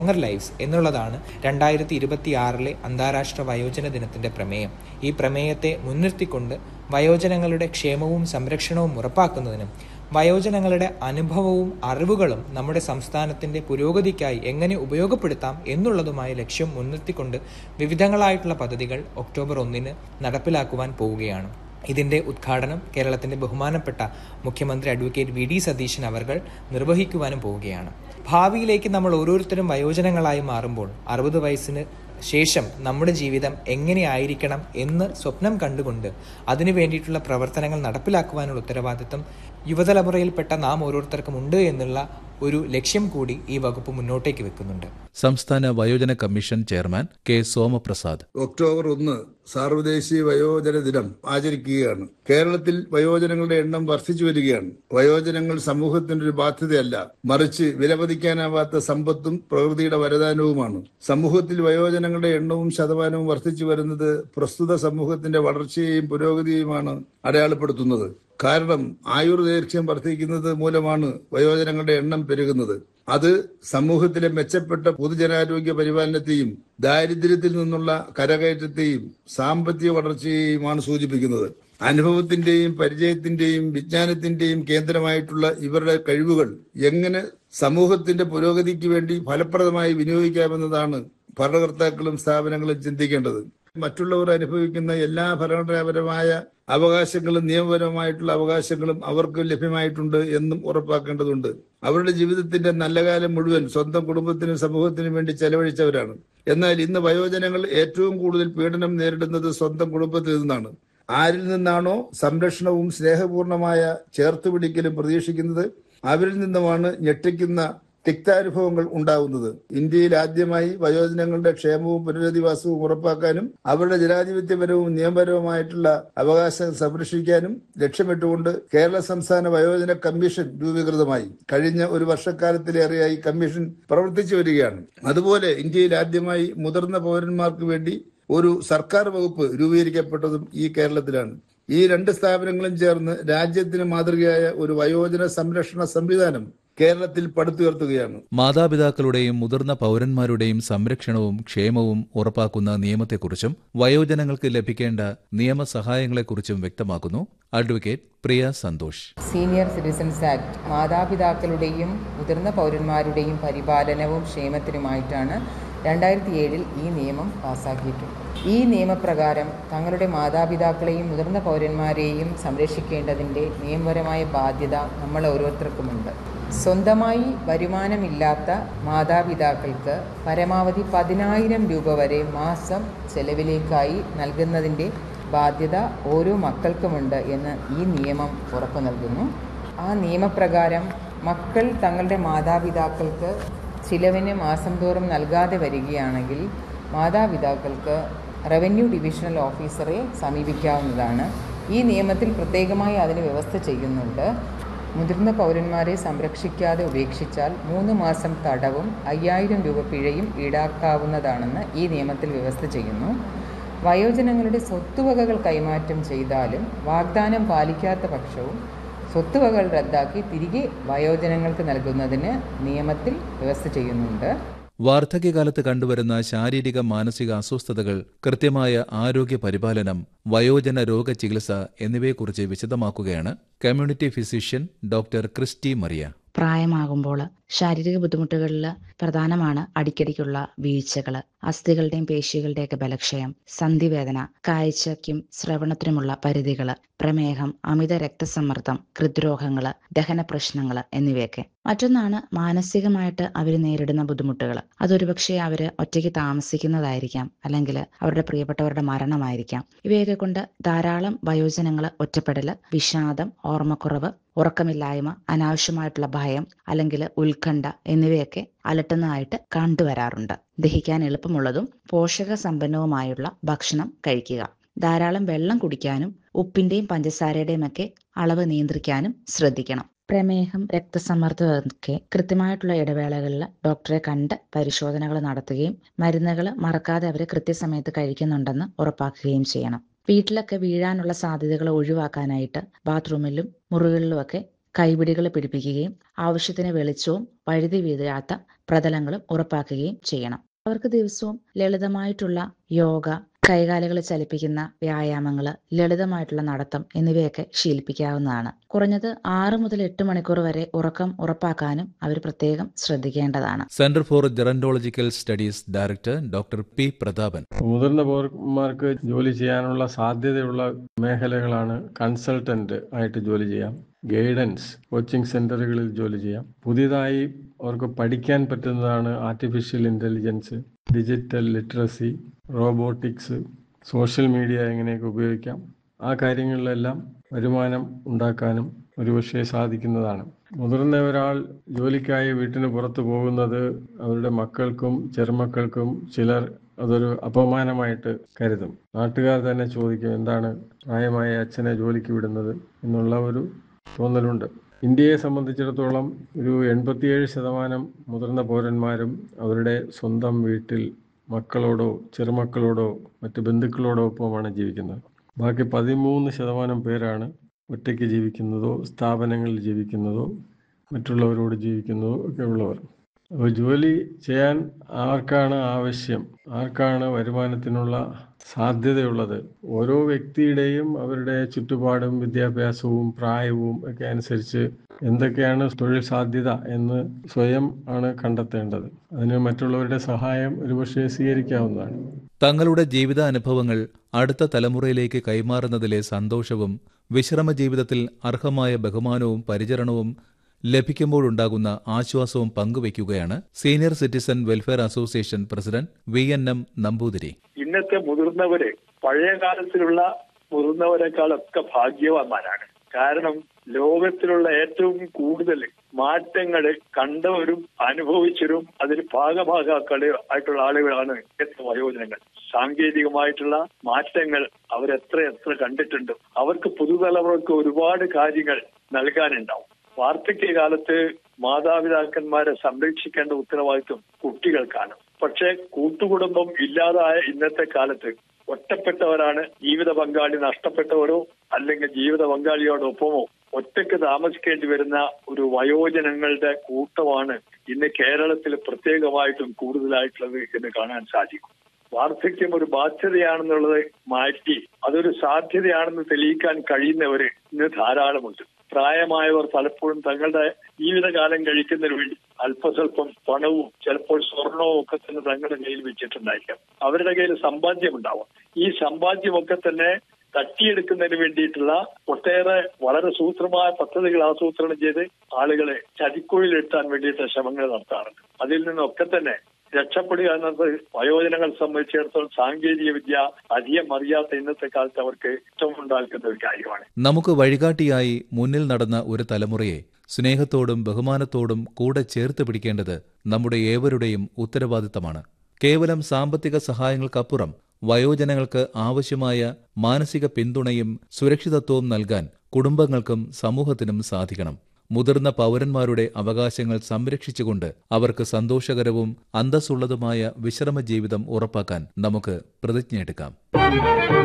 hunger lives എന്നുള്ളതാണ് രണ്ടായിരത്തി ഇരുപത്തിയാറിലെ അന്താരാഷ്ട്ര വയോജന ദിനത്തിന്റെ പ്രമേയം ഈ പ്രമേയത്തെ മുൻനിർത്തിക്കൊണ്ട് വയോജനങ്ങളുടെ ക്ഷേമവും സംരക്ഷണവും ഉറപ്പാക്കുന്നതിനും വയോജനങ്ങളുടെ അനുഭവവും അറിവുകളും നമ്മുടെ സംസ്ഥാനത്തിന്റെ പുരോഗതിക്കായി എങ്ങനെ ഉപയോഗപ്പെടുത്താം എന്നുള്ളതുമായ ലക്ഷ്യം മുൻനിർത്തിക്കൊണ്ട് വിവിധങ്ങളായിട്ടുള്ള പദ്ധതികൾ ഒക്ടോബർ ഒന്നിന് നടപ്പിലാക്കുവാൻ പോവുകയാണ് ഇതിന്റെ ഉദ്ഘാടനം കേരളത്തിന്റെ ബഹുമാനപ്പെട്ട മുഖ്യമന്ത്രി അഡ്വക്കേറ്റ് വി ഡി സതീശൻ അവർകൾ നിർവഹിക്കുവാനും പോവുകയാണ് ഭാവിയിലേക്ക് നമ്മൾ ഓരോരുത്തരും വയോജനങ്ങളായി മാറുമ്പോൾ അറുപത് വയസ്സിന് ശേഷം നമ്മുടെ ജീവിതം എങ്ങനെയായിരിക്കണം എന്ന് സ്വപ്നം കണ്ടുകൊണ്ട് അതിനു വേണ്ടിയിട്ടുള്ള പ്രവർത്തനങ്ങൾ നടപ്പിലാക്കുവാനുള്ള ഉത്തരവാദിത്തം യുവതലമുറയിൽപ്പെട്ട നാം ഓരോരുത്തർക്കും ഉണ്ട് എന്നുള്ള ഒരു ലക്ഷ്യം കൂടി ഈ വകുപ്പ് മുന്നോട്ടേക്ക് വെക്കുന്നുണ്ട് സംസ്ഥാന വയോജന commission chairman K Somaprasad October ഒന്ന് സാർവദേശീയ വയോജന ദിനം ആചരിക്കുകയാണ് കേരളത്തിൽ വയോജനങ്ങളുടെ എണ്ണം വർദ്ധിച്ചു വരികയാണ് വയോജനങ്ങൾ സമൂഹത്തിന്റെ ഒരു ബാധ്യതയല്ല മറിച്ച് വിലമതിക്കാനാവാത്ത സമ്പത്തും പ്രകൃതിയുടെ വരദാനവുമാണ് സമൂഹത്തിൽ വയോജനങ്ങളുടെ എണ്ണവും ശതമാനവും വർദ്ധിച്ചു വരുന്നത് പ്രസ്തുത സമൂഹത്തിന്റെ വളർച്ചയെയും പുരോഗതിയുമാണ് അടയാളപ്പെടുത്തുന്നത് കാരണം ആയുർദൈർഘ്യം വർദ്ധിക്കുന്നത് മൂലമാണ് വയോജനങ്ങളുടെ എണ്ണം പെരുകുന്നത് അത് സമൂഹത്തിലെ മെച്ചപ്പെട്ട പൊതുജനാരോഗ്യ പരിപാലനത്തെയും ദാരിദ്ര്യത്തിൽ നിന്നുള്ള കരകയറ്റത്തെയും സാമ്പത്തിക വളർച്ചയെയുമാണ് സൂചിപ്പിക്കുന്നത് അനുഭവത്തിന്റെയും പരിചയത്തിന്റെയും വിജ്ഞാനത്തിന്റെയും കേന്ദ്രമായിട്ടുള്ള ഇവരുടെ കഴിവുകൾ എങ്ങനെ സമൂഹത്തിന്റെ പുരോഗതിക്ക് വേണ്ടി ഫലപ്രദമായി വിനിയോഗിക്കാമെന്നതാണ് ഭരണകർത്താക്കളും സ്ഥാപനങ്ങളും ചിന്തിക്കേണ്ടത് മറ്റുള്ളവർ അനുഭവിക്കുന്ന എല്ലാ ഭരണപരമായ അവകാശങ്ങളും നിയമപരമായിട്ടുള്ള അവകാശങ്ങളും അവർക്ക് ലഭ്യമായിട്ടുണ്ട് എന്നും ഉറപ്പാക്കേണ്ടതുണ്ട് അവരുടെ ജീവിതത്തിന്റെ നല്ല കാലം മുഴുവൻ സ്വന്തം കുടുംബത്തിനും സമൂഹത്തിനും വേണ്ടി ചെലവഴിച്ചവരാണ് എന്നാൽ ഇന്ന് വയോജനങ്ങൾ ഏറ്റവും കൂടുതൽ പീഡനം നേരിടുന്നത് സ്വന്തം കുടുംബത്തിൽ നിന്നാണ് ആരിൽ നിന്നാണോ സംരക്ഷണവും സ്നേഹപൂർണമായ ചേർത്തുപിടിക്കലും പ്രതീക്ഷിക്കുന്നത് അവരിൽ നിന്നുമാണ് ഞെട്ടിക്കുന്ന തിക്താനുഭവങ്ങൾ ഉണ്ടാകുന്നത് ഇന്ത്യയിൽ ആദ്യമായി വയോജനങ്ങളുടെ ക്ഷേമവും പുനരധിവാസവും ഉറപ്പാക്കാനും അവരുടെ ജനാധിപത്യപരവും നിയമപരവുമായിട്ടുള്ള അവകാശം സംരക്ഷിക്കാനും ലക്ഷ്യമിട്ടുകൊണ്ട് കേരള സംസ്ഥാന വയോജന കമ്മീഷൻ രൂപീകൃതമായി കഴിഞ്ഞ ഒരു വർഷക്കാലത്തിലേറെയായി കമ്മീഷൻ പ്രവർത്തിച്ചു വരികയാണ് അതുപോലെ ഇന്ത്യയിൽ ആദ്യമായി മുതിർന്ന പൗരന്മാർക്ക് വേണ്ടി ഒരു സർക്കാർ വകുപ്പ് രൂപീകരിക്കപ്പെട്ടതും ഈ കേരളത്തിലാണ് ഈ രണ്ട് സ്ഥാപനങ്ങളും ചേർന്ന് രാജ്യത്തിന് മാതൃകയായ ഒരു വയോജന സംരക്ഷണ സംവിധാനം കേരളത്തിൽ പടുത്തുയർത്തുകയാണ് മാതാപിതാക്കളുടെയും മുതിർന്ന പൗരന്മാരുടെയും സംരക്ഷണവും ക്ഷേമവും ഉറപ്പാക്കുന്ന നിയമത്തെക്കുറിച്ചും വയോജനങ്ങൾക്ക് ലഭിക്കേണ്ട നിയമസഹായങ്ങളെക്കുറിച്ചും വ്യക്തമാക്കുന്നു advocate Priya Santhosh senior citizens act മാതാപിതാക്കളുടെയും മുതിർന്ന പൗരന്മാരുടെയും പരിപാലനവും ക്ഷേമത്തിനുമായിട്ടാണ് രണ്ടായിരത്തി ഏഴിൽ ഈ നിയമം പാസാക്കിയിട്ടുണ്ട് ഈ നിയമപ്രകാരം തങ്ങളുടെ മാതാപിതാക്കളെയും മുതിർന്ന പൗരന്മാരെയും സംരക്ഷിക്കേണ്ടതിൻ്റെ നിയമപരമായ ബാധ്യത നമ്മൾ ഓരോരുത്തർക്കുമുണ്ട് സ്വന്തമായി വരുമാനമില്ലാത്ത മാതാപിതാക്കൾക്ക് പരമാവധി പതിനായിരം രൂപ വരെ മാസം ചെലവിലേക്കായി നൽകുന്നതിൻ്റെ ബാധ്യത ഓരോ മക്കൾക്കുമുണ്ട് എന്ന് ഈ നിയമം ഉറപ്പു നൽകുന്നു ആ നിയമപ്രകാരം മക്കൾ തങ്ങളുടെ മാതാപിതാക്കൾക്ക് ചിലവിന് മാസം തോറും നൽകാതെ വരികയാണെങ്കിൽ മാതാപിതാക്കൾക്ക് റവന്യൂ ഡിവിഷണൽ ഓഫീസറെ സമീപിക്കാവുന്നതാണ് ഈ നിയമത്തിൽ പ്രത്യേകമായി അതിന് വ്യവസ്ഥ ചെയ്യുന്നുണ്ട് മുതിർന്ന പൗരന്മാരെ സംരക്ഷിക്കാതെ ഉപേക്ഷിച്ചാൽ മൂന്ന് മാസം തടവും അയ്യായിരം രൂപ പിഴയും ഈടാക്കാവുന്നതാണെന്ന് ഈ നിയമത്തിൽ വ്യവസ്ഥ ചെയ്യുന്നു വയോജനങ്ങളുടെ സ്വത്തുവകകൾ കൈമാറ്റം ചെയ്താലും വാഗ്ദാനം പാലിക്കാത്ത പക്ഷവും സ്വത്തുവകകൾ റദ്ദാക്കി തിരികെ വയോജനങ്ങൾക്ക് നൽകുന്നതിന് നിയമത്തിൽ വ്യവസ്ഥ ചെയ്യുന്നുണ്ട് വാർദ്ധക്യകാലത്ത് കണ്ടുവരുന്ന ശാരീരിക മാനസിക അസ്വസ്ഥതകൾ കൃത്യമായ ആരോഗ്യ പരിപാലനം വയോജന രോഗ ചികിത്സ എന്നിവയെക്കുറിച്ച് വിശദമാക്കുകയാണ് community physician doctor Christy Maria പ്രായമാകുമ്പോൾ ശാരീരിക ബുദ്ധിമുട്ടുകളിൽ പ്രധാനമാണ് അടിക്കടിക്കുള്ള വീഴ്ചകൾ അസ്ഥികളുടെയും പേശികളുടെയൊക്കെ ബലക്ഷയം സന്ധിവേദന കാഴ്ചയ്ക്കും ശ്രവണത്തിനുമുള്ള പരിധികൾ പ്രമേഹം അമിത രക്തസമ്മർദ്ദം ഹൃദ്രോഗങ്ങൾ ദഹന പ്രശ്നങ്ങൾ എന്നിവയൊക്കെ മറ്റൊന്നാണ് മാനസികമായിട്ട് അവർ നേരിടുന്ന ബുദ്ധിമുട്ടുകൾ അതൊരുപക്ഷെ അവർ ഒറ്റയ്ക്ക് താമസിക്കുന്നതായിരിക്കാം അല്ലെങ്കിൽ അവരുടെ പ്രിയപ്പെട്ടവരുടെ മരണമായിരിക്കാം ഇവയൊക്കെ കൊണ്ട് ധാരാളം വയോജനങ്ങൾ ഒറ്റപ്പെടൽ വിഷാദം ഓർമ്മക്കുറവ് ഉറക്കമില്ലായ്മ അനാവശ്യമായിട്ടുള്ള ഭയം അല്ലെങ്കിൽ ഉത്കണ്ഠ എന്നിവയൊക്കെ അലട്ടുന്നതായിട്ട് കണ്ടുവരാറുണ്ട് ദഹിക്കാൻ എളുപ്പമുള്ളതും പോഷക സമ്പന്നവുമായുള്ള ഭക്ഷണം കഴിക്കുക ധാരാളം വെള്ളം കുടിക്കാനും ഉപ്പിന്റെയും പഞ്ചസാരയുടെയും ഒക്കെ അളവ് നിയന്ത്രിക്കാനും ശ്രദ്ധിക്കണം പ്രമേഹം രക്തസമ്മർദ്ദമൊക്കെ കൃത്യമായിട്ടുള്ള ഇടവേളകളിൽ ഡോക്ടറെ കണ്ട് പരിശോധനകൾ നടത്തുകയും മരുന്നുകൾ മറക്കാതെ അവർ കൃത്യസമയത്ത് കഴിക്കുന്നുണ്ടെന്ന് ഉറപ്പാക്കുകയും ചെയ്യണം വീട്ടിലൊക്കെ വീഴാനുള്ള സാധ്യതകൾ ഒഴിവാക്കാനായിട്ട് ബാത്റൂമിലും മുറികളിലുമൊക്കെ കൈപിടികൾ പിടിപ്പിക്കുകയും ആവശ്യത്തിന് വെളിച്ചവും വഴുതി വീഴാത്ത പ്രതലങ്ങളും ഉറപ്പാക്കുകയും ചെയ്യണം അവർക്ക് ദിവസവും ലളിതമായിട്ടുള്ള യോഗ കൈകാലുകൾ ചലിപ്പിക്കുന്ന വ്യായാമങ്ങൾ ലളിതമായിട്ടുള്ള നടത്തം എന്നിവയൊക്കെ ശീലിപ്പിക്കാവുന്നതാണ് കുറഞ്ഞത് ആറ് മുതൽ എട്ട് മണിക്കൂർ വരെ ഉറക്കം ഉറപ്പാക്കാനും അവർ പ്രത്യേകം ശ്രദ്ധിക്കേണ്ടതാണ് centre for gerontological studies director doctor P Prathapan മുതിർന്ന പൗരന്മാർക്ക് ജോലി ചെയ്യാനുള്ള സാധ്യതയുള്ള മേഖലകളാണ് കൺസൾട്ടന്റ് ആയിട്ട് ജോലി ചെയ്യാം ഗൈഡൻസ് കോച്ചിങ് സെന്ററുകളിൽ ജോലി ചെയ്യാം പുതിയതായി അവർക്ക് പഠിക്കാൻ പറ്റുന്നതാണ് artificial intelligence digital literacy robotics social media എങ്ങനെയൊക്കെ ഉപയോഗിക്കാം ആ കാര്യങ്ങളിലെല്ലാം വരുമാനം ഉണ്ടാക്കാനും ഒരുപക്ഷെ സാധിക്കുന്നതാണ് മുതിർന്ന ഒരാൾ ജോലിക്കായി വീട്ടിന് പുറത്തു പോകുന്നത് അവരുടെ മക്കൾക്കും ചെറുമക്കൾക്കും ചിലർ അതൊരു അപമാനമായിട്ട് കരുതും നാട്ടുകാർ തന്നെ ചോദിക്കും എന്താണ് പ്രായമായ അച്ഛനെ ജോലിക്ക് വിടുന്നത് എന്നുള്ള ഒരു തോന്നലുണ്ട് ഇന്ത്യയെ സംബന്ധിച്ചിടത്തോളം ഒരു എൺപത്തിയേഴ് ശതമാനം മുതിർന്ന പൗരന്മാരും അവരുടെ സ്വന്തം വീട്ടിൽ മക്കളോടോ ചെറുമക്കളോടോ മറ്റ് ബന്ധുക്കളോടോ ഒപ്പമാണ് ജീവിക്കുന്നത് ബാക്കി പതിമൂന്ന് ശതമാനം പേരാണ് ഒറ്റയ്ക്ക് ജീവിക്കുന്നതോ സ്ഥാപനങ്ങളിൽ ജീവിക്കുന്നതോ മറ്റുള്ളവരോട് ജീവിക്കുന്നതോ ഒക്കെ ഉള്ളവർ അപ്പോൾ ജോലി ചെയ്യാൻ ആർക്കാണ് ആവശ്യം ആർക്കാണ് വരുമാനത്തിനുള്ള സാധ്യതയുള്ളത് ഓരോ വ്യക്തിയുടെയും അവരുടെ ചുറ്റുപാടും വിദ്യാഭ്യാസവും പ്രായവും ഒക്കെ അനുസരിച്ച് എന്തൊക്കെയാണ് തൊഴിൽ സാധ്യത എന്ന് സ്വയം ആണ് കണ്ടെത്തേണ്ടത് അതിന് മറ്റുള്ളവരുടെ സഹായം ഒരുപക്ഷെ സ്വീകരിക്കാവുന്നതാണ് തങ്ങളുടെ ജീവിതാനുഭവങ്ങൾ അടുത്ത തലമുറയിലേക്ക് കൈമാറുന്നതിലെ സന്തോഷവും വിശ്രമ ജീവിതത്തിൽ അർഹമായ ബഹുമാനവും പരിചരണവും ലഭിക്കുമ്പോഴുണ്ടാകുന്ന ആശ്വാസവും പങ്കുവയ്ക്കുകയാണ് senior citizen welfare association president V N M Namboothiri ഇന്നത്തെ മുതിർന്നവര് പഴയ കാലത്തിലുള്ള മുതിർന്നവരെക്കാളൊക്കെ ഭാഗ്യവാന്മാരാണ് കാരണം ലോകത്തിലുള്ള ഏറ്റവും കൂടുതൽ മാറ്റങ്ങൾ കണ്ടവരും അനുഭവിച്ചവരും അതിൽ ഭാഗഭാഗാക്കളെ ആയിട്ടുള്ള ആളുകളാണ് ഇന്നത്തെ വയോജനങ്ങൾ സാങ്കേതികമായിട്ടുള്ള മാറ്റങ്ങൾ അവരെത്ര എത്ര കണ്ടിട്ടുണ്ട് അവർക്ക് പുതുതലമുറക്ക് ഒരുപാട് കാര്യങ്ങൾ നൽകാനുണ്ടാവും വാർദ്ധക്യകാലത്ത് മാതാപിതാക്കന്മാരെ സംരക്ഷിക്കേണ്ട ഉത്തരവാദിത്വം കുട്ടികൾക്കാണ് പക്ഷേ കൂട്ടുകുടുംബം ഇല്ലാതായ ഇന്നത്തെ കാലത്ത് ഒറ്റപ്പെട്ടവരാണ് ജീവിത പങ്കാളി നഷ്ടപ്പെട്ടവരോ അല്ലെങ്കിൽ ജീവിത പങ്കാളിയോടൊപ്പമോ ഒറ്റയ്ക്ക് താമസിക്കേണ്ടി വരുന്ന ഒരു വയോജനങ്ങളുടെ കൂട്ടമാണ് ഇന്ന് കേരളത്തിൽ പ്രത്യേകമായിട്ടും കൂടുതലായിട്ടുള്ളത് എന്ന് കാണാൻ സാധിക്കും വാർദ്ധക്യം ഒരു ബാധ്യതയാണെന്നുള്ളത് മാറ്റി അതൊരു സാധ്യതയാണെന്ന് തെളിയിക്കാൻ കഴിയുന്നവര് ഇന്ന് ധാരാളമുണ്ട് പ്രായമായവർ പലപ്പോഴും തങ്ങളുടെ ജീവിതകാലം കഴിക്കുന്നതിന് വേണ്ടി അല്പസ്വല്പം പണവും ചിലപ്പോൾ സ്വർണവും ഒക്കെ തന്നെ തങ്ങളുടെ കയ്യിൽ വെച്ചിട്ടുണ്ടായിരിക്കാം അവരുടെ കയ്യിൽ സമ്പാദ്യം ഉണ്ടാവും ഈ സമ്പാദ്യമൊക്കെ തന്നെ തട്ടിയെടുക്കുന്നതിന് വേണ്ടിയിട്ടുള്ള ഒട്ടേറെ വളരെ സൂത്രമായ പദ്ധതികൾ ആസൂത്രണം ചെയ്ത് ആളുകളെ ചതിക്കുഴിയിലെത്താൻ വേണ്ടിയിട്ട് ശ്രമങ്ങൾ നടത്താറുണ്ട് അതിൽ നിന്നൊക്കെ തന്നെ രക്ഷപ്പെടുക എന്നത് വയോജനങ്ങൾ സംബന്ധിച്ചിടത്തോളം സാങ്കേതിക വിദ്യ അധികം അറിയാത്ത ഇന്നത്തെ കാലത്ത് അവർക്ക് ഇഷ്ടമുണ്ടാക്കുന്ന ഒരു കാര്യമാണ് നമുക്ക് വഴികാട്ടിയായി മുന്നിൽ നടന്ന ഒരു തലമുറയെ സ്നേഹത്തോടും ബഹുമാനത്തോടും കൂടെ ചേർത്ത് പിടിക്കേണ്ടത് നമ്മുടെ ഏവരുടെയും ഉത്തരവാദിത്തമാണ് കേവലം സാമ്പത്തിക സഹായങ്ങൾക്കപ്പുറം വയോജനങ്ങൾക്ക് ആവശ്യമായ മാനസിക പിന്തുണയും സുരക്ഷിതത്വവും നൽകാൻ കുടുംബങ്ങൾക്കും സമൂഹത്തിനും സാധിക്കണം മുതിർന്ന പൗരന്മാരുടെ അവകാശങ്ങൾ സംരക്ഷിച്ചുകൊണ്ട് അവർക്ക് സന്തോഷകരവും അന്തസ്സുള്ളതുമായ വിശ്രമ ജീവിതം ഉറപ്പാക്കാൻ നമുക്ക് പ്രതിജ്ഞയെടുക്കാം